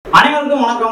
அனைவருக்கும் வணக்கம்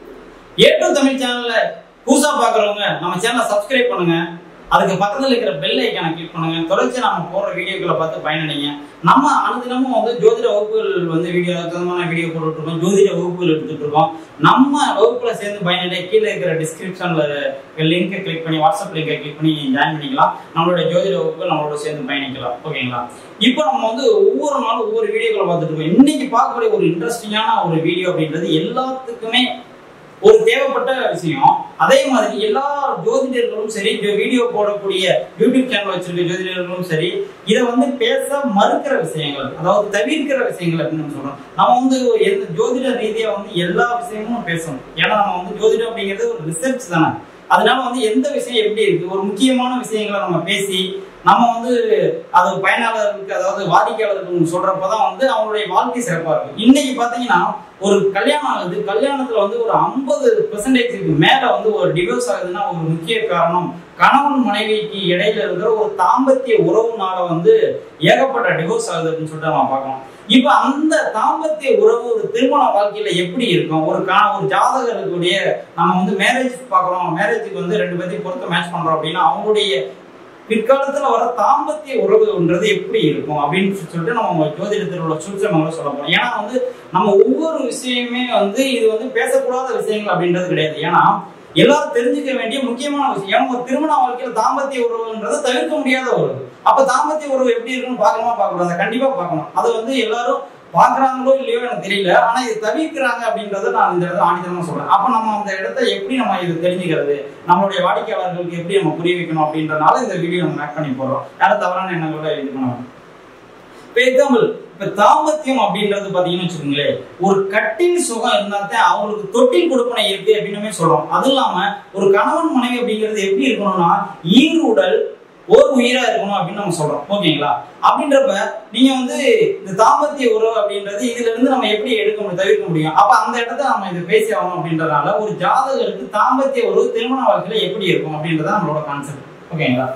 A to Tamil சேனல்ல புதுசா பாக்குறவங்க நம்ம சேனலை சப்ஸ்கிரைப் பண்ணுங்க அதுக்கு பக்கத்துல இருக்கிற பெல் ஐக்கானை கிளிக் பண்ணுங்க தொடர்ச்சி நம்ம போடுற வீடியோக்களை பார்த்து பயனடைங்க நம்ம அனுதினமும் வந்து ஜோதிட வகுப்புகள் வந்து வீடியோ விதமான வீடியோ போட்டுட்டு இருக்கோம் ஜோதிட வகுப்புகள் எடுத்துட்டு இருக்கோம் நம்ம வகுப்புல சேர்ந்து பயனடைய கீழே இருக்கிற டிஸ்கிரிப்ஷன்ல லிங்கை கிளிக் பண்ணி வாட்ஸ்அப் லிங்கை கிளிக் பண்ணி ஜாயின் பண்ணிக்கலாம் நம்மளோட ஜோதிட வகுப்பு நம்மளோட சேர்ந்து பயணிக்கலாம் ஓகேங்களா இப்போ நம்ம வந்து ஒவ்வொரு நாளும் ஒவ்வொரு வீடியோக்களை பார்த்துட்டு இருக்கோம் இன்னைக்கு பார்க்கக்கூடிய ஒரு இன்ட்ரெஸ்டிங்கான ஒரு வீடியோ அப்படின்றது எல்லாத்துக்குமே ஒரு தேவைப்பட்ட விஷயம் அதே மாதிரி எல்லா ஜோதிடர்களும் சரி இந்த வீடியோ போடக்கூடிய யூடியூப் சேனல் வச்சிருக்க ஜோதிடர்களும் சரி இதை வந்து பேச மறுக்கிற விஷயங்கள் அதாவது தவிர்க்கிற விஷயங்கள் அப்படின்னு நம்ம சொல்றோம் நம்ம வந்து எந்த ஜோதிட ரீதியா வந்து எல்லா விஷயமும் பேசணும் ஏன்னா நம்ம வந்து ஜோதிடம் அப்படிங்கிறது ஒரு ரிசர்ச் தானே அதனால வந்து எந்த விஷயம் எப்படி இருக்கு ஒரு முக்கியமான விஷயங்களை நம்ம பேசி நம்ம வந்து அது பயனாளர்களுக்கு அதாவது வாடிக்கையாளர்களுக்கு சொல்றப்பதான் வந்து அவங்களுடைய வாழ்க்கை சிறப்பா இருக்கும் இன்னைக்கு பாத்தீங்கன்னா ஒரு கல்யாணம் ஆகுது கல்யாணத்துல வந்து ஒரு ஐம்பது பெர்சன்டேஜுக்கு மேல வந்து ஒரு டிவோர்ஸ் ஆகுதுன்னா ஒரு முக்கிய காரணம் கணவன் மனைவிக்கு இடையில இருக்கிற ஒரு தாம்பத்திய உறவுனால வந்து ஏகப்பட்ட டிவோர்ஸ் ஆகுது அப்படின்னு சொல்லிட்டு நம்ம பார்க்கலாம் இப்ப அந்த தாம்பத்திய உறவு ஒரு திருமண வாழ்க்கையில எப்படி இருக்கும் ஒரு கா ஒரு ஜாதகர்களுடைய நம்ம வந்து மேரேஜ் பார்க்குறோம் மேரேஜுக்கு வந்து ரெண்டு பேர்த்தையும் பொறுத்து மேட்ச் பண்றோம் அப்படின்னா அவங்களுடைய பிற்காலத்துல வர தாம்பத்திய உறவுன்றது எப்படி இருக்கும் அப்படின்னு சொல்லிட்டு நம்ம ஜோதிடத்தில் உள்ள சூட்சமங்களை சொல்ல போறோம் ஏன்னா வந்து நம்ம ஒவ்வொரு விஷயமே வந்து இது வந்து பேசக்கூடாத விஷயங்கள் அப்படின்றது கிடையாது ஏன்னா எல்லாரும் தெரிஞ்சுக்க வேண்டிய முக்கியமான விஷயம் ஏன்னா ஒரு திருமண வாழ்க்கையில தாம்பத்திய உறவுன்றது தவிர்க்க முடியாத உறவு அப்ப தாம்பத்திய உறவு எப்படி இருக்குன்னு பார்க்கணுமா பார்க்கக்கூடாது கண்டிப்பா பார்க்கணும் அது வந்து எல்லாரும் பாக்குறாங்களோ இல்லையோ எனக்கு தெரியல ஆனா இது தவிர்க்கிறாங்க அப்படின்றத நான் இந்த இடத்துல ஆணித்தனமா சொல்றேன் அப்ப நம்ம அந்த இடத்த எப்படி நம்ம இது தெரிஞ்சுக்கிறது நம்மளுடைய வாடிக்கையாளர்களுக்கு எப்படி நம்ம புரிய வைக்கணும் அப்படின்றனால இந்த வீடியோ நம்ம மேக் பண்ணி போடுறோம் யாரும் தவறான எண்ணங்களோட இது பண்ண வேண்டாம் இப்போ எக்ஸாம்பிள் இப்ப தாம்பத்தியம் அப்படின்றது பாத்தீங்கன்னு வச்சுக்கோங்களேன் ஒரு கட்டில் சுகம் இருந்தாத்தான் அவங்களுக்கு தொட்டில் கொடுப்பனை இருக்கு அப்படின்னு சொல்றோம் அதுவும் இல்லாம ஒரு கணவன் மனைவி அப்படிங்கிறது எப்படி இருக்கணும்னா ஈருடல் ஓர் உயிரா இருக்கணும் அப்படின்னு நம்ம சொல்றோம் ஓகேங்களா அப்படின்றப்ப நீங்க வந்து இந்த தாம்பத்திய உறவு அப்படின்றது இதுல இருந்து நம்ம எப்படி எடுக்க முடியும் தவிர்க்க முடியும் அப்ப அந்த இடத்த நம்ம இது பேசி ஆகணும் அப்படின்றதுனால ஒரு ஜாதகருக்கு தாம்பத்திய உறவு திருமண வாழ்க்கையில எப்படி இருக்கும் அப்படின்றத நம்மளோட கான்செப்ட் ஓகேங்களா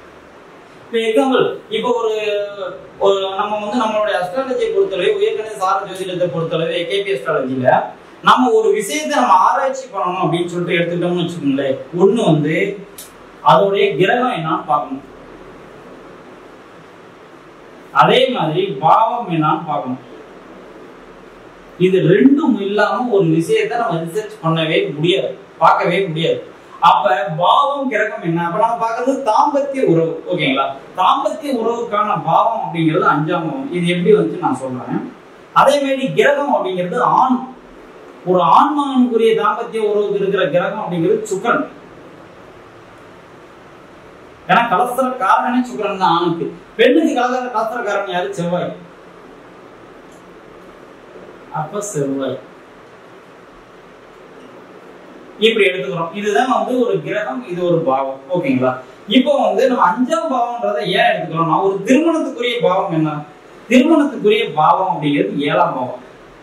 இப்போ எக்ஸாம்பிள் இப்போ ஒரு ஒரு நம்ம வந்து நம்மளுடைய அஸ்ட்ராலஜியை பொறுத்தளவு உயர்கணித சார ஜோதிடத்தை பொறுத்தளவு கேபி அஸ்ட்ராலஜியில நம்ம ஒரு விஷயத்தை நம்ம ஆராய்ச்சி பண்ணணும் அப்படின்னு சொல்லிட்டு எடுத்துக்கிட்டோம்னு வச்சுக்கோங்களேன் ஒண்ணு வந்து அதோடைய கிரகம் என்னன்னு பார்க்கணும் அதே மாதிரி பாவம் என்னன்னு பார்க்கணும் இது ரெண்டும் இல்லாம ஒரு விஷயத்தை நம்ம ரிசர்ச் பண்ணவே முடியாது பார்க்கவே முடியாது அப்ப பாவம் கிரகம் என்ன அப்ப நம்ம பார்க்கறது தாம்பத்திய உறவு ஓகேங்களா தாம்பத்திய உறவுக்கான பாவம் அப்படிங்கிறது அஞ்சாம் பாவம் இது எப்படி வந்து நான் சொல்றேன் அதே மாதிரி கிரகம் அப்படிங்கிறது ஆண் ஒரு ஆண்மகனுக்குரிய தாம்பத்திய உறவுக்கு இருக்கிற கிரகம் அப்படிங்கிறது சுக்கரன் ஏன்னா கலஸ்தர காரணனே சுக்கரன் தான் ஆணுக்கு பெண்ணுக்கு கலசர கலஸ்தர காரணம் யாரு செவ்வாய் அப்ப செவ்வாய் இப்படி எடுத்துக்கிறோம் இதுதான் வந்து ஒரு கிரகம் இது ஒரு பாவம் ஓகேங்களா இப்போ வந்து நம்ம அஞ்சாம் பாவம்ன்றதை ஏன் எடுத்துக்கிறோம்னா ஒரு திருமணத்துக்குரிய பாவம் என்ன திருமணத்துக்குரிய பாவம் அப்படிங்கிறது ஏழாம் பாவம்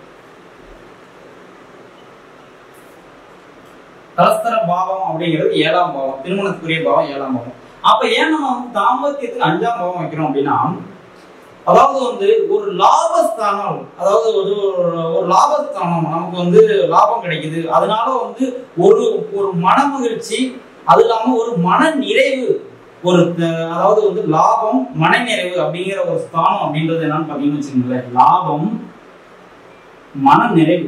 கலஸ்தர பாவம் அப்படிங்கிறது ஏழாம் பாவம் திருமணத்துக்குரிய பாவம் ஏழாம் பாவம் அப்ப ஏன் நம்ம வந்து தாம்பத்தியத்துக்கு அஞ்சாம் பாவம் வைக்கிறோம் அப்படின்னா அதாவது வந்து ஒரு லாபஸ்தானம் அதாவது ஒரு ஒரு லாபஸ்தானம் நமக்கு வந்து லாபம் கிடைக்குது அதனால வந்து ஒரு ஒரு மன மகிழ்ச்சி அது இல்லாம ஒரு மன நிறைவு ஒரு அதாவது வந்து லாபம் மன நிறைவு அப்படிங்கிற ஒரு ஸ்தானம் அப்படின்றது என்னன்னு பாத்தீங்கன்னு வச்சுக்கோங்களேன் லாபம் மன நிறைவு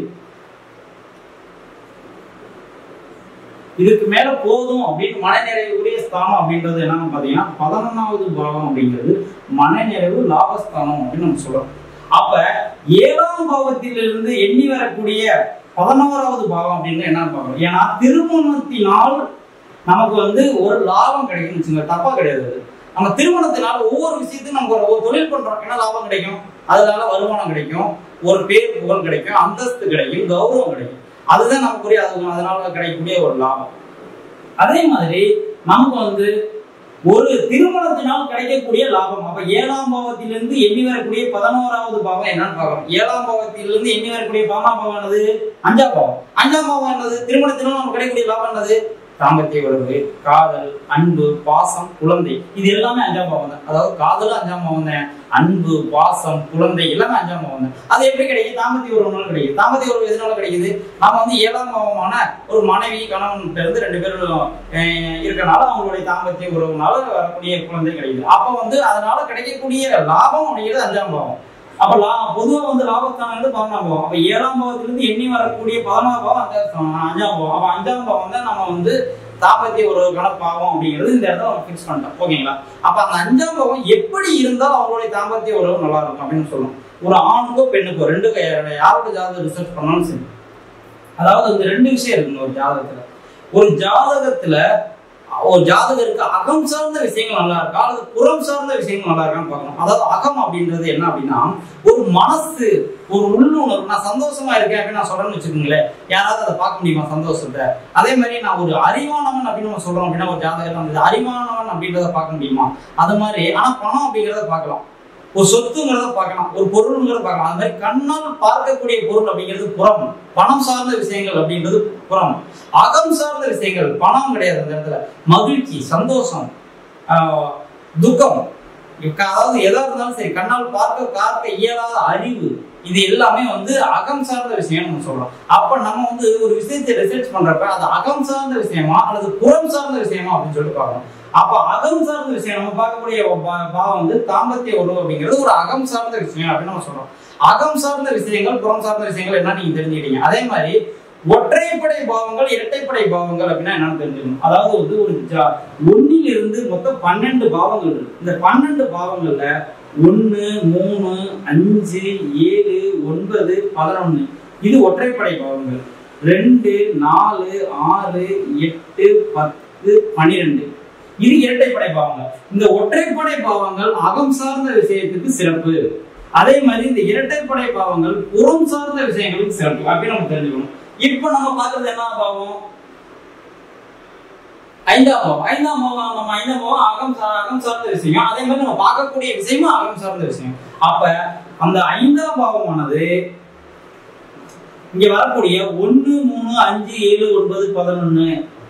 இதுக்கு மேல போதும் அப்படின்னு மனநிறைவுக்குரிய ஸ்தானம் அப்படின்றது என்னன்னு பாத்தீங்கன்னா பதினொன்னாவது பாவம் அப்படிங்கிறது மனநிறைவு லாபஸ்தானம் அப்படின்னு நம்ம சொல்றோம் அப்ப ஏழாம் பாவத்திலிருந்து எண்ணி வரக்கூடிய பதினோராவது பாவம் அப்படின்னு என்னன்னு பார்க்கணும் ஏன்னா திருமணத்தினால் நமக்கு வந்து ஒரு லாபம் கிடைக்கும்னு வச்சுங்க தப்பா கிடையாது நம்ம திருமணத்தினால் ஒவ்வொரு விஷயத்தையும் நமக்கு ஒரு தொழில் பண்றோம் என்ன லாபம் கிடைக்கும் அதனால வருமானம் கிடைக்கும் ஒரு பேர் புகழ் கிடைக்கும் அந்தஸ்து கிடைக்கும் கௌரவம் கிடைக்கும் அதுதான் நமக்குரிய அது அதனால கிடைக்கக்கூடிய ஒரு லாபம் அதே மாதிரி நமக்கு வந்து ஒரு திருமணத்தினால் கிடைக்கக்கூடிய லாபம் அப்ப ஏழாம் பாவத்திலிருந்து எண்ணி வரக்கூடிய பதினோராவது பாவம் என்னன்னு பார்க்கணும் ஏழாம் பாவத்திலிருந்து எண்ணி வரக்கூடிய பாவம் பாவம் என்னது அஞ்சாம் பாவம் அஞ்சாம் பாவம் என்னது திருமணத்தினால் நமக்கு கிடைக்கக்கூடிய லாபம் என்னது தாம்பத்திய உறவு காதல் அன்பு பாசம் குழந்தை இது எல்லாமே அஞ்சாம் பாவம் தான் அதாவது காதலும் அஞ்சாம் பாவம் தான் அன்பு பாசம் குழந்தை எல்லாமே அஞ்சாம் பாவம் தான் அது எப்படி கிடைக்குது தாம்பத்திய உறவுனால கிடைக்குது தாம்பத்திய உறவு எதனால கிடைக்குது நாம வந்து ஏழாம் பாவமான ஒரு மனைவி கணவன் இருந்து ரெண்டு பேரும் அஹ், இருக்கனால அவங்களுடைய தாம்பத்திய உறவுனால வரக்கூடிய குழந்தை கிடைக்குது அப்ப வந்து அதனால கிடைக்கக்கூடிய லாபம் அப்படிங்கிறது அஞ்சாம் பாவம் அப்ப லா பொதுவா வந்து லாபஸ்தானம் வந்து பதினொன்றாம் பாவம் அப்ப ஏழாம் பாவத்திலிருந்து எண்ணி வரக்கூடிய பதினொன்றாம் பாவம் அஞ்சாம் ஸ்தானம், அஞ்சாம் பாவம் அப்ப அஞ்சாம் பாவம் தான் நம்ம வந்து தாம்பத்திய உறவுக்கான பாவம் அப்படிங்கிறது இந்த இடத்துல நம்ம ஃபிக்ஸ் பண்ணிட்டோம் ஓகேங்களா அப்ப அந்த அஞ்சாம் பாவம் எப்படி இருந்தால் அவங்களுடைய தாம்பத்திய உறவு நல்லா இருக்கும் அப்படின்னு சொல்லணும் ஒரு ஆணுக்கோ பெண்ணுக்கோ ரெண்டு க- யாரோட ஜாதகம் ரிசர்ச் பண்ணாலும் சரி அதாவது அந்த ரெண்டு விஷயம் இருக்குங்க ஒரு ஜாதகத்துல ஒரு ஜாதகத்துல ஒரு ஜாதகருக்கு அகம் சார்ந்த விஷயங்கள் நல்லா இருக்கா அல்லது புறம் சார்ந்த விஷயங்கள் நல்லா இருக்கான்னு பார்க்கணும் அதாவது அகம் அப்படின்றது என்ன அப்படின்னா ஒரு மனசு ஒரு உள்ளுணர்வு நான் சந்தோஷமா இருக்கேன் அப்படின்னு நான் சொல்றேன்னு வச்சுக்கோங்களேன் யாராவது அதை பார்க்க முடியுமா சந்தோஷத்தை அதே மாதிரி நான் ஒரு அறிவானவன் அப்படின்னு நம்ம சொல்றோம் அப்படின்னா ஒரு ஜாதகத்துல வந்து அறிவானவன் அப்படின்றத பார்க்க முடியுமா அது மாதிரி ஆனா பணம் அப்படிங்கிறத பார்க்கலாம் ஒரு சொத்துங்கிறத பார்க்கலாம் ஒரு பொருளுங்கிறத பார்க்கலாம் அது மாதிரி கண்ணால் பார்க்கக்கூடிய பொருள் அப்படிங்கிறது புறம் பணம் சார்ந்த விஷயங்கள் அப்படின்றது புறம் அகம் சார்ந்த விஷயங்கள் பணம் கிடையாது அந்த இடத்துல மகிழ்ச்சி சந்தோஷம் ஆஹ், துக்கம் இப்ப அதாவது எதா இருந்தாலும் சரி கண்ணால் பார்க்க பார்க்க இயலாத அறிவு இது எல்லாமே வந்து அகம் சார்ந்த விஷயம் நம்ம சொல்றோம் அப்ப நம்ம வந்து ஒரு விஷயத்தை ரிசர்ச் பண்றப்ப அது அகம் சார்ந்த விஷயமா அல்லது புறம் சார்ந்த விஷயமா அப்படின்னு சொல்லிட்டு பார்க்கணும் அப்ப அகம் சார்ந்த விஷயம் நம்ம பார்க்கக்கூடிய பா- பாவம் வந்து தாம்பத்திய உறவு அப்படிங்கிறது ஒரு அகம் சார்ந்த விஷயம் அப்படின்னு நம்ம சொல்றோம் அகம் சார்ந்த விஷயங்கள் புறம் சார்ந்த விஷயங்கள் என்ன நீங்க தெரிஞ்சுக்கிட்டீங்க அதே மாதிரி ஒற்றைப்படை பாவங்கள் இரட்டைப்படை பாவங்கள் அப்படின்னா என்னன்னு தெரிஞ்சுக்கணும் அதாவது வந்து ஒரு ஜா- ஒண்ணில் இருந்து மொத்தம் பன்னெண்டு பாவங்கள் இருக்கு இந்த பன்னெண்டு பாவங்கள்ல ஒன்னு மூணு அஞ்சு ஏழு ஒன்பது பதினொன்னு இது ஒற்றைப்படை பாவங்கள் ரெண்டு நாலு ஆறு எட்டு பத்து பன்னிரெண்டு இது இரட்டைப்படை பாவங்கள் இந்த ஒற்றைப்படை பாவங்கள் அகம் சார்ந்த விஷயத்துக்கு சிறப்பு அதே மாதிரி இந்த இரட்டைப்படை பாவங்கள் புறம் சார்ந்த விஷயங்களுக்கு சிறப்பு அப்படின்னு நம்ம தெரிஞ்சுக்கணும் இப்ப நம்ம பார்க்கறது என்ன பாவம் ஐந்தாம் பாவம் ஐந்தாம் பாவம் நம்ம ஐந்தாம் பாவம் அகம் சா- அகம் சார்ந்த விஷயம் அதே மாதிரி நம்ம பார்க்கக்கூடிய விஷயமும் அகம் சார்ந்த விஷயம் அப்ப அந்த ஐந்தாம் பாவமானது இங்க வரக்கூடிய ஒன்னு மூணு அஞ்சு ஏழு ஒன்பது பதினொன்னு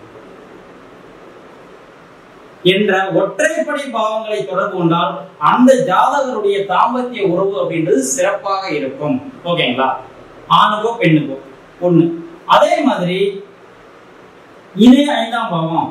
என்ற ஒற்றைப்படை பாவங்களை தொடர்பு கொண்டால் அந்த ஜாதகருடைய தாம்பத்திய உறவு அப்படின்றது சிறப்பாக இருக்கும் ஓகேங்களா ஆணுக்கோ பெண்ணுக்கோ ஒண்ணு அதே மாதிரி இதே ஐந்தாம் பாவம்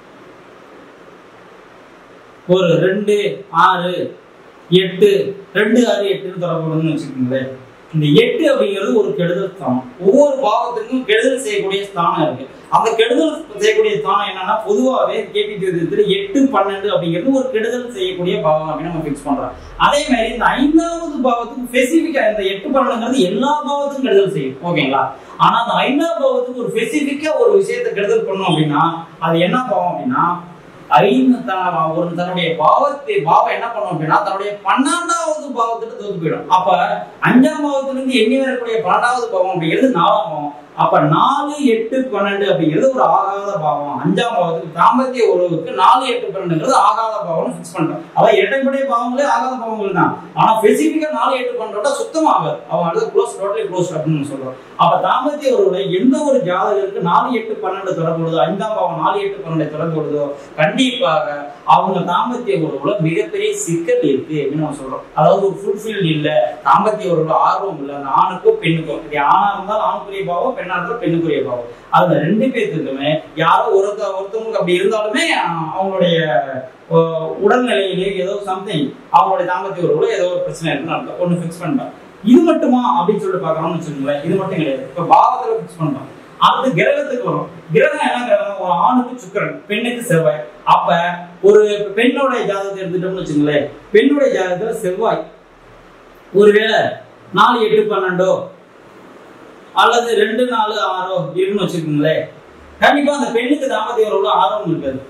ஒரு ரெண்டு ஆறு எட்டு ரெண்டு ஆறு எட்டுன்னு தொடர்புன்னு வச்சுக்கோங்களேன் இந்த எட்டு அப்படிங்கிறது ஒரு கெடுதல் ஸ்தானம் ஒவ்வொரு பாவத்துக்கும் கெடுதல் செய்யக்கூடிய ஸ்தானம் இருக்கு அந்த கெடுதல் செய்யக்கூடிய ஸ்தானம் என்னன்னா பொதுவாகவே கேபி ஜோதிடத்துல எட்டு பன்னெண்டு அப்படிங்கிறது ஒரு கெடுதல் செய்யக்கூடிய பாவம் அப்படின்னு நம்ம ஃபிக்ஸ் பண்றோம் அதே மாதிரி இந்த ஐந்தாவது பாவத்துக்கு ஸ்பெசிபிக்கா இந்த எட்டு பன்னெண்டுங்கிறது எல்லா பாவத்துக்கும் கெடுதல் செய்யும் ஓகேங்களா ஆனா அந்த ஐந்தாவது பாவத்துக்கு ஒரு ஸ்பெசிபிக்கா ஒரு விஷயத்தை கெடுதல் பண்ணும் அப்படின்னா அது என்ன பாவம் அப்படின்னா ஐந்து த- ஒரு தன்னுடைய பாவத்தை பாவம் என்ன பண்ணும் அப்படின்னா தன்னுடைய பன்னெண்டாவது பாவத்துக்கு தோத்து போயிடும் அப்ப அஞ்சாம் பாவத்துல இருந்து எண்ணி வரக்கூடிய பன்னெண்டாவது பாவம் அப்படிங்கிறது நாலாம் பாவம் அப்ப நாலு எட்டு பன்னெண்டு அப்படிங்கிறது ஒரு ஆகாத பாவம் அஞ்சாம் பாவத்துக்கு தாம்பத்திய உறவுக்கு நாலு எட்டு பன்னெண்டுங்கிறது ஆகாத பாவம்னு ஃபிக்ஸ் பண்றோம் அதான் இரட்டைப்படை பாவங்களே ஆகாத பாவங்கள் தான் ஆனா ஸ்பெசிபிக்கா நாலு எட்டு பன்னெண்டோட சுத்தமா ஆகாது அவன் அடுத்து க்ளோஸ் டோட்டலி க்ளோஸ் அப்படின்னு சொல்றோம் அப்ப தாம்பத்திய உறவுல எந்த ஒரு ஜாதகருக்கு நாலு எட்டு பன்னெண்டு தொடர்புள்ளதோ ஐந்தாம் பாவம் நாலு எட்டு பன்னெண்டு தொடர்புள்ளதோ கண்டிப்பாக அவங்க தாம்பத்திய உறவுல மிகப்பெரிய சிக்கல் இருக்கு அப்படின்னு நம்ம சொல்றோம் அதாவது ஒரு ஃபுல்ஃபில் இல்ல தாம்பத்திய உறவுல ஆர்வம் இல்ல அந்த ஆணுக்கோ பெண்ணுக்கோ இது ஆணா இருந்தால் ஆணுக்குரிய பாவம் பெண்ணா இருந்தால் பெண்ணுக்குரிய பாவம் அதுல ரெண்டு பேர்த்துக்குமே யாரோ ஒருத்த ஒருத்தவங்களுக்கு அப்படி இருந்தாலுமே அஹ், அவங்களுடைய அஹ், உடல்நிலையிலே ஏதோ சம்திங் அவங்களுடைய தாம்பத்திய உறவுல ஏதோ ஒரு பிரச்சனை இருக்குன்னு அர்த்தம் ஒண்ணு ஃபிக்ஸ் பண்ணிட்டோம் இது மட்டுமா அப்படின்னு சொல்லிட்டு பார்க்கறோம்னு வச்சுக்கோங்களேன் இது மட்டும் கிடையாது இப்ப பாவத்துல ஃபிக்ஸ் பண்ணிட்டோம் அடுத்து கிரகத்துக்கு வரும் கிரகம் என்ன கிரகம் ஒரு ஆணுக்கு சுக்கிரன் பெண்ணுக்கு செவ்வாய் அப்ப ஒரு பெண்ணோட ஜாதகத்தை எடுத்துட்டோம்னு வச்சுங்களேன் பெண்ணோட ஜாதகத்துல செவ்வாய் ஒருவேளை நாலு எட்டு பன்னெண்டோ அல்லது ரெண்டு நாலு ஆறோ இருக்குன்னு வச்சுக்கோங்களேன் கண்டிப்பா அந்த பெண்ணுக்கு தாம்பத்திய உறவுல ஆர்வம் இருக்காது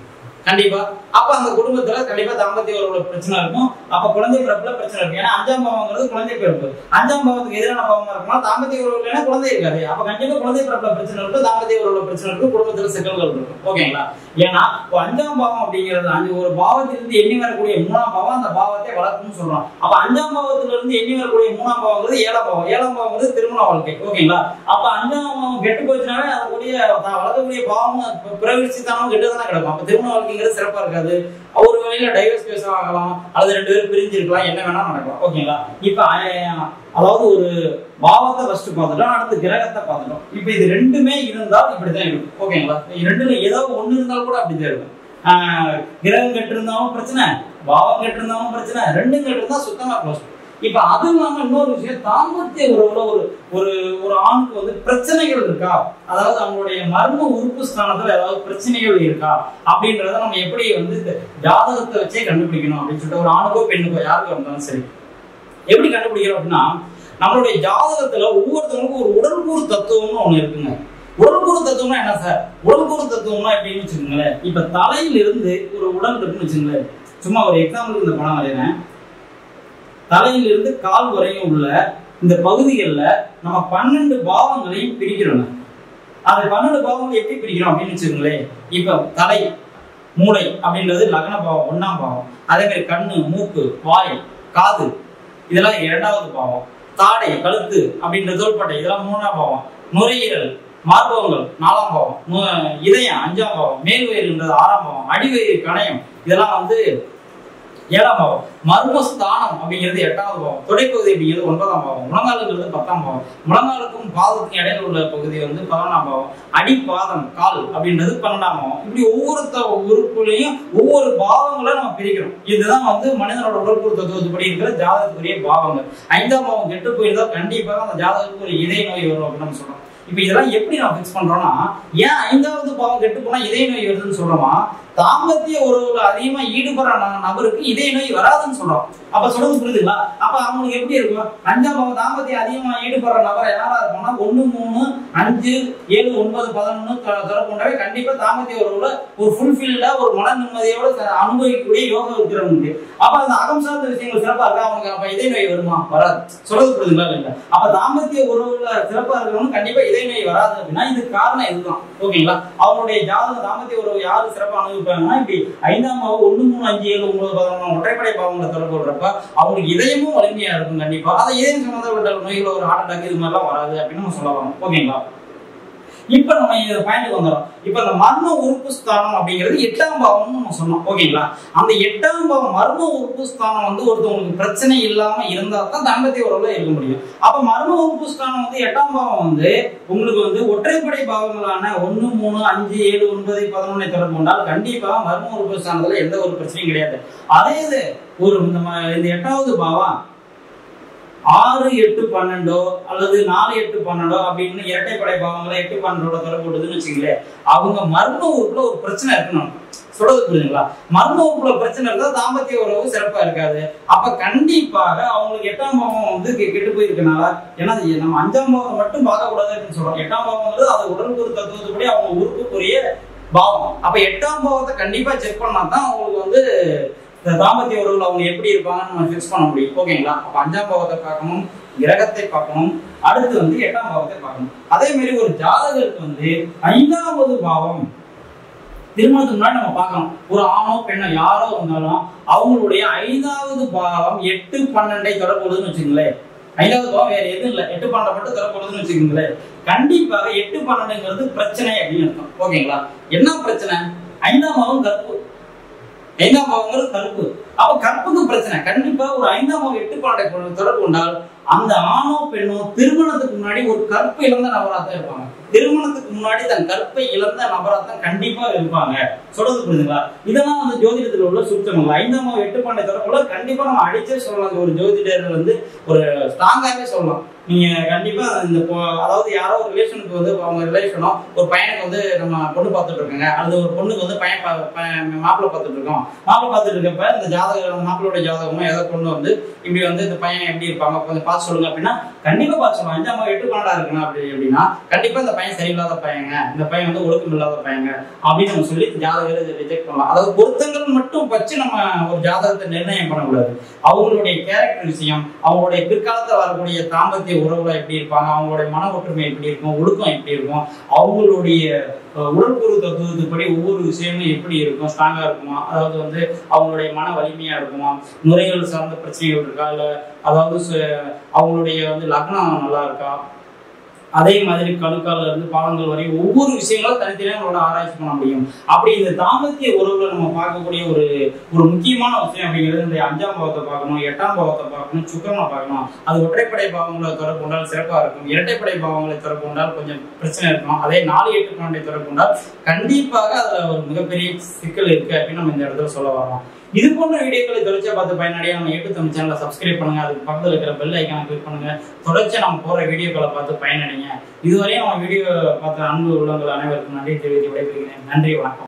கண்டிப்பா அப்ப அந்த குடும்பத்துல கண்டிப்பா தாம்பத்திய உறவுல பிரச்சனை இருக்கும் அப்ப குழந்தை பிறப்புல பிரச்சனை இருக்கும் ஏன்னா அஞ்சாம் பாவங்கிறது குழந்தை பிறப்பு அஞ்சாம் பாவத்துக்கு எதிரான பாவமா இருக்குமா தாம்பத்திய உறவுல குழந்தை இருக்காது அப்ப கண்டிப்பா குழந்தை பிறப்புல பிரச்சனை இருக்கும் தாம்பத்திய உறவுல பிரச்சனை இருக்கும் குடும்பத்துல சிக்கல்கள் இருக்கும் ஓகேங்களா ஏன்னா இப்போ அஞ்சாம் பாவம் அப்படிங்கிறது அஞ்சு ஒரு பாவத்திலிருந்து எண்ணி வரக்கூடிய மூணாம் பாவம் அந்த பாவத்தை வளர்க்கும்னு சொல்றோம் அப்ப அஞ்சாம் பாவத்துல இருந்து எண்ணி வரக்கூடிய மூணாம் பாவங்கிறது ஏழாம் பாவம் ஏழாம் பாவங்கிறது திருமண வாழ்க்கை ஓகேங்களா அப்ப அஞ்சாம் பாவம் கெட்டு போச்சுனாவே அதற்குரிய தான் வளர்க்கக்கூடிய பாவம் பிரவிற்சித்தானும் கெட்டு தானே கிடக்கும் அப்ப திருமண வாழ்க்கைங்கிறது சிறப்பா இருக்காது ஒரு வேலையில டைவர்ஸ் பேச ஆகலாம் அல்லது ரெண்டு பேரும் பிரிஞ்சு இருக்கலாம் என்ன வேணா நடக்கலாம் ஓகேங்களா இப்ப அஹ், அதாவது ஒரு பாவத்தை ஃபர்ஸ்ட் பார்த்துட்டோம் அடுத்து கிரகத்தை பார்த்துட்டோம் இப்ப இது ரெண்டுமே இருந்தால் இப்படிதான் இருக்கும் ஓகேங்களா இது ரெண்டுல ஏதோ ஒண்ணு இருந்தாலும் கூட அப்படிதான் இருக்கும் ஆஹ், கிரகம் கெட்டு இருந்தாலும் பிரச்சனை பாவம் கெட்டு இருந்தாலும் பிரச்சனை ரெண்டும் கெட்டு இருந்தா சுத்தமா க்ளோஸ் இப்ப அது இல்லாம இன்னொரு விஷயம் தாம்பத்திய உறவுல ஒரு ஒரு ஒரு ஆணுக்கு வந்து பிரச்சனைகள் இருக்கா அதாவது அவங்களுடைய மர்ம உறுப்பு ஸ்தானத்துல ஏதாவது பிரச்சனைகள் இருக்கா அப்படின்றத நம்ம எப்படி வந்து இந்த ஜாதகத்தை வச்சே கண்டுபிடிக்கணும் அப்படின்னு சொல்லிட்டு ஒரு ஆணுக்கோ பெண்ணுக்கோ யாருக்கு வந்தாலும் சரி எப்படி கண்டுபிடிக்கிறோம் அப்படின்னா நம்மளுடைய ஜாதகத்துல ஒவ்வொருத்தவங்களுக்கும் ஒரு உடல்கூறு தத்துவம்னு ஒண்ணு இருக்குங்க உடல்கூறு தத்துவம்னா என்ன சார் உடல்கூறு தத்துவம்னா எப்படின்னு வச்சுக்கோங்களேன் இப்ப தலையில இருந்து ஒரு உடல் இருக்குன்னு வச்சுக்கோங்களேன் சும்மா ஒரு எக்ஸாம்பிளுக்கு இந்த படம் வரைகிறேன் தலையிலிருந்து கால் வரையும் உள்ள இந்த பகுதிகளில் நம்ம பன்னெண்டு பாவங்களையும் பிரிக்கிறோம் அந்த பன்னெண்டு பாவங்களை எப்படி பிரிக்கிறோம் அப்படின்னு வச்சுக்கோங்களேன் இப்போ தலை மூளை அப்படின்றது லக்ன பாவம் ஒண்ணாம் பாவம் அதே மாதிரி கண்ணு மூக்கு வாய் காது இதெல்லாம் இரண்டாவது பாவம் தாடை கழுத்து அப்படின்ற தோள்பட்டை இதெல்லாம் மூணாம் பாவம் நுரையீரல் மார்பகங்கள் நாலாம் பாவம் நு- இதயம் அஞ்சாம் பாவம் மேல்வயிறுன்றது ஆறாம் பாவம் அடிவயிறு கணையம் இதெல்லாம் வந்து ஏழாம் பாவம் மர்மஸ்தானம் அப்படிங்கிறது எட்டாவது பாவம் தொடைப்பகுதி அப்படிங்கிறது ஒன்பதாம் பாவம் முழங்காலுங்கிறது பத்தாம் பாவம் முழங்காலுக்கும் பாதத்துக்கும் இடையில உள்ள பகுதி வந்து பதினொன்றாம் பாவம் அடிப்பாதம் கால் அப்படின்றது பன்னெண்டாம் பாவம் இப்படி ஒவ்வொருத்த உறுப்புலையும் ஒவ்வொரு பாவங்களை நம்ம பிரிக்கிறோம் இதுதான் வந்து மனிதனோட உடற்கூறு தத்துவத்துப்படி இருக்கிற ஜாதகத்துக்குரிய பாவங்கள் ஐந்தாம் பாவம் கெட்டு போயிருந்தா கண்டிப்பாக அந்த ஜாதகத்துக்கு ஒரு இதய நோய் வரும் அப்படின்னு நம்ம சொல்றோம் இப்ப இதெல்லாம் எப்படி நம்ம ஃபிக்ஸ் பண்றோம்னா ஏன் ஐந்தாவது பாவம் கெட்டு போனா இதய நோய் வருதுன்னு சொல்றோமா தாம்பத்திய உறவுல அதிகமா ஈடுபடுற ந- நபருக்கு இதய நோய் வராதுன்னு சொல்றோம் அப்ப சொல்றது புரியுதுங்களா அப்ப அவங்களுக்கு எப்படி இருக்கும் அஞ்சாம் பாவம் தாம்பத்தியம் அதிகமா ஈடுபடுற நபர் யாரா இருக்கும்னா ஒண்ணு மூணு அஞ்சு ஏழு ஒன்பது பதினொன்னு தொடர்புண்டாவே கண்டிப்பா தாம்பத்திய உறவுல ஒரு ஃபுல்ஃபில்டா ஒரு மன நிம்மதியோட ச- அனுபவிக்கக்கூடிய யோகம் இருக்கிறவங்களுக்கு அப்ப அந்த அகம் சார்ந்த விஷயங்கள் சிறப்பா இருக்கா அவனுக்கு அப்ப இதய நோய் வருமா வராது சொல்றது புரியுதுங்களா இல்ல அப்ப தாம்பத்திய உறவுல சிறப்பா இருக்கிறவங்க கண்டிப்பா இதய நோய் வராது அப்படின்னா இதுக்கு காரணம் இதுதான் ஓகேங்களா அவங்களுடைய ஜாதக தாம்பத்திய உறவு யாரு சிறப்பா அனுபவிப்பாங்கன்னா இப்படி ஐந்தாம் பாவம் ஒண்ணு மூணு அஞ்சு ஏழு ஒன்பது பதினொன்று ஒற்றைப்படை பாவங்களை தொடர்பு கொள்றப்ப அவங்களுக்கு இதயமும் வலிமையா இருக்கும் கண்டிப்பா அதை இதயம் சம்பந்தப்பட்ட நோய்கள் ஒரு ஹார்ட் அட்டாக் இது மாதிரிலாம் வராது அப்படின்னு நம்ம சொல்ல வரோம் ஓகேங்களா இப்ப நம்ம இந்த பாயிண்ட்க்கு வந்துடும் இப்ப இந்த மர்ம உறுப்பு ஸ்தானம் அப்படிங்கிறது எட்டாம் பாவம்னு நம்ம சொன்னோம் ஓகேங்களா அந்த எட்டாம் பாவம் மர்ம உறுப்பு ஸ்தானம் வந்து ஒருத்தவங்களுக்கு பிரச்சனை இல்லாம இருந்தா தான் தாம்பத்திய உறவுல இருக்க முடியும் அப்ப மர்ம உறுப்பு ஸ்தானம் வந்து எட்டாம் பாவம் வந்து உங்களுக்கு வந்து ஒற்றைப்படை பாவங்களான ஒண்ணு மூணு அஞ்சு ஏழு ஒன்பது பதினொன்னை தொடர்பு கொண்டால் கண்டிப்பா மர்ம உறுப்பு ஸ்தானத்துல எந்த ஒரு பிரச்சனையும் கிடையாது அதே இது ஒரு இந்த ம- இந்த எட்டாவது பாவம் ஆறு எட்டு பன்னெண்டோ அல்லது நாலு எட்டு பன்னெண்டோ அப்படின்னு இரட்டைப்படை பாவங்களை எட்டு பன்னெண்டோட தொடர்பு கொண்டதுன்னு வச்சுங்களேன் அவங்க மர்ம உறுப்புல ஒரு பிரச்சனை இருக்கணும் சொல்றது புரியுதுங்களா மர்ம உறுப்புல பிரச்சனை இருந்தா தாம்பத்திய உறவு சிறப்பா இருக்காது அப்ப கண்டிப்பாக அவங்களுக்கு எட்டாம் பாவம் வந்து கெ- கெட்டு போயிருக்கனால ஏன்னா அது நம்ம அஞ்சாம் பாவம் மட்டும் பார்க்க கூடாது அப்படின்னு சொல்றோம் எட்டாம் பாவங்கிறது அது உடல் தத்துவத்துப்படி அவங்க உறுப்புக்குரிய பாவம் அப்ப எட்டாம் பாவத்தை கண்டிப்பா செக் பண்ணா தான் அவங்களுக்கு வந்து இந்த தாம்பத்திய உறவுல அவங்க எப்படி இருப்பாங்கன்னு நம்ம ஃபிக்ஸ் பண்ண முடியும் ஓகேங்களா அப்ப அஞ்சாம் பாவத்தை பார்க்கணும் கிரகத்தை பார்க்கணும் அடுத்து வந்து எட்டாம் பாவத்தை பார்க்கணும் அதே மாதிரி ஒரு ஜாதகருக்கு வந்து ஐந்தாவது பாவம் திருமணத்துக்கு முன்னாடி நம்ம பார்க்கணும் ஒரு ஆணோ பெண்ணோ யாரோ வந்தாலும் அவங்களுடைய ஐந்தாவது பாவம் எட்டு பன்னெண்டை தொடர்புள்ளதுன்னு வச்சுங்களேன் ஐந்தாவது பாவம் வேற எதுவும் இல்லை எட்டு பன்னெண்டு மட்டும் தொடர்புள்ளதுன்னு வச்சுக்கோங்களேன் கண்டிப்பாக எட்டு பன்னெண்டுங்கிறது பிரச்சனை அப்படின்னு அர்த்தம் ஓகேங்களா என்ன பிரச்சனை ஐந்தாம் பாவம் கற்பு ஐந்தாம் பாவங்கிறது கற்பு அப்ப கற்புக்கு பிரச்சனை கண்டிப்பா ஒரு ஐந்தாம் பாவம் எட்டு பன்னெண்டை தொடர்பு கொண்டால் அந்த ஆணோ பெண்ணோ திருமணத்துக்கு முன்னாடி ஒரு கற்பை இழந்த நபரா தான் இருப்பாங்க திருமணத்துக்கு முன்னாடி தன் கற்பை இழந்த நபரா தான் கண்டிப்பா இருப்பாங்க சொல்றது புரியுதுங்களா இதெல்லாம் வந்து ஜோதிடத்துல உள்ள சுத்தங்கள் ஐந்தாம் பாவம் எட்டு பன்னெண்டு தொடர்புல கண்டிப்பா நம்ம அடிச்சே சொல்லலாம் இந்த ஒரு ஜோதிடர் வந்து ஒரு ஸ்ட்ராங்காவே சொல்லலாம் நீங்க கண்டிப்பா இந்த பொ- அதாவது யாரோ ஒரு ரிலேஷனுக்கு வந்து அவங்க ரிலேஷனோ ஒரு பையனுக்கு வந்து நம்ம பொண்ணு பார்த்துட்டு இருக்காங்க அல்லது ஒரு பொண்ணுக்கு வந்து பையன் பா- பையன் மாப்பிள்ளை பார்த்துட்டு இருக்கோம் மாப்பிள்ளை பார்த்துட்டு இருக்கப்ப இந்த ஜாதகம் மாப்பிள்ளோட ஜாதகமோ ஏதோ கொண்டு வந்து இப்படி வந்து இந்த பையன் எப்படி இருப்பாங்க கொஞ்சம் பார்த்து சொல்லுங்க அப்படின்னா கண்டிப்பா பார்த்து சொல்லுவோம் அஞ்சாம் பாவம் எட்டு பன்னெண்டா இருக்கணும் அப்படி அப்படின்னா கண்டிப்பா இந்த பையன் சரியில்லாத பையங்க இந்த பையன் வந்து ஒழுக்கம் இல்லாத பையங்க அப்படின்னு நம்ம சொல்லி ஜாதகரை ரிஜெக்ட் பண்ணலாம் அதாவது பொருத்தங்கள் மட்டும் வச்சு நம்ம ஒரு ஜாதகத்தை நிர்ணயம் பண்ணக்கூடாது அவங்களுடைய கேரக்டர் விஷயம் அவங்களுடைய பிற்காலத்தில் வரக்கூடிய தாம்பத்திய உறவுல எப்படி இருப்பாங்க அவங்களுடைய மன ஒற்றுமை எப்படி இருக்கும் ஒழுக்கம் எப்படி இருக்கும் அவங்களுடைய அஹ், உடற்கூறு தத்துவத்துப்படி ஒவ்வொரு விஷயமும் எப்படி இருக்கும் ஸ்ட்ராங்கா இருக்குமா அதாவது வந்து அவங்களுடைய மன வலிமையா இருக்குமா நுரையீரல் சார்ந்த பிரச்சனைகள் இருக்கா இல்ல அதாவது சு- அவங்களுடைய வந்து லக்னம் நல்லா இருக்கா அதே மாதிரி கணுக்கால இருந்து பாதங்கள் வரை ஒவ்வொரு விஷயங்களும் தனித்தனியாக நம்மளோட ஆராய்ச்சி பண்ண முடியும் அப்படி இந்த தாம்பத்திய உறவுல நம்ம பார்க்கக்கூடிய ஒரு ஒரு முக்கியமான விஷயம் அப்படிங்கிறது இந்த அஞ்சாம் பாவத்தை பார்க்கணும் எட்டாம் பாவத்தை பார்க்கணும் சுக்கரனை பார்க்கணும் அது ஒற்றைப்படை பாவங்களை தொடர்பு கொண்டால் சிறப்பாக இருக்கும் இரட்டைப்படை பாவங்களை தொடர்பு கொண்டால் கொஞ்சம் பிரச்சனை இருக்கும் அதே நாலு எட்டு பன்னெண்டை தொடர்பு கொண்டால் கண்டிப்பாக அதுல ஒரு மிகப்பெரிய சிக்கல் இருக்கு அப்படின்னு நம்ம இந்த இடத்துல சொல்ல வரோம் இது போன்ற வீடியோக்களை தொடர்ச்சியா பார்த்து பயனடைய நம்ம யூடியூப் தமிழ் சேனலை சப்ஸ்கிரைப் பண்ணுங்க அதுக்கு பக்கத்தில் இருக்கிற பெல் ஐக்கான கிளிக் பண்ணுங்க தொடர்ச்சியா நம்ம போற வீடியோக்களை பார்த்து பயனடைங்க இதுவரையும் நம்ம வீடியோ பார்த்த அன்பு உள்ளவங்கள் அனைவருக்கும் நன்றி தெரிவித்து விடைபெறுகிறேன் நன்றி வணக்கம்